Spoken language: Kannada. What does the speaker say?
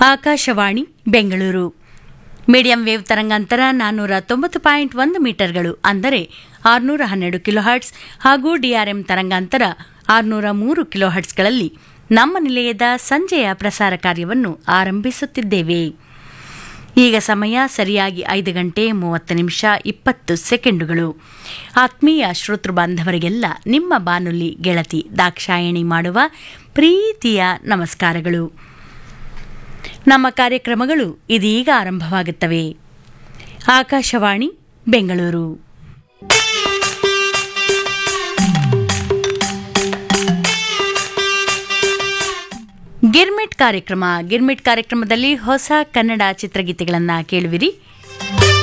ಆಕಾಶವಾಣಿ ಬೆಂಗಳೂರು ಮೀಡಿಯಂ ವೇವ್ ತರಂಗಾಂತರ ನಾನ್ನೂರ ತೊಂಬತ್ತು ಪಾಯಿಂಟ್ ಒಂದು ಮೀಟರ್ಗಳು ಅಂದರೆ ಆರುನೂರ ಹನ್ನೆರಡು ಕಿಲೋಹರ್ಟ್ಸ್ ಹಾಗೂ ಡಿಆರ್ಎಂ ತರಂಗಾಂತರ ಆರುನೂರ ಮೂರು ಕಿಲೋಹರ್ಟ್ಸ್ಗಳಲ್ಲಿ ನಮ್ಮ ನಿಲಯದ ಸಂಜೆಯ ಪ್ರಸಾರ ಕಾರ್ಯವನ್ನು ಆರಂಭಿಸುತ್ತಿದ್ದೇವೆ ಈಗ ಸಮಯ ಸರಿಯಾಗಿ ಐದು ಗಂಟೆ ಮೂವತ್ತು ನಿಮಿಷ ಇಪ್ಪತ್ತು ಸೆಕೆಂಡುಗಳು ಆತ್ಮೀಯ ಶ್ರೋತೃ ಬಾಂಧವರಿಗೆಲ್ಲ ನಿಮ್ಮ ಬಾನುಲಿ ಗೆಳತಿ ದಾಕ್ಷಾಯಣಿ ಮಾಡುವ ಪ್ರೀತಿಯ ನಮಸ್ಕಾರಗಳು ನಮ್ಮ ಕಾರ್ಯಕ್ರಮಗಳು ಇದೀಗ ಆರಂಭವಾಗುತ್ತವೆ ಆಕಾಶವಾಣಿ ಬೆಂಗಳೂರು ಗಿರ್ಮಿಟ್ ಕಾರ್ಯಕ್ರಮ ಗಿರ್ಮಿಟ್ ಕಾರ್ಯಕ್ರಮದಲ್ಲಿ ಹೊಸ ಕನ್ನಡ ಚಿತ್ರಗೀತೆಗಳನ್ನು ಕೇಳುವಿರಿ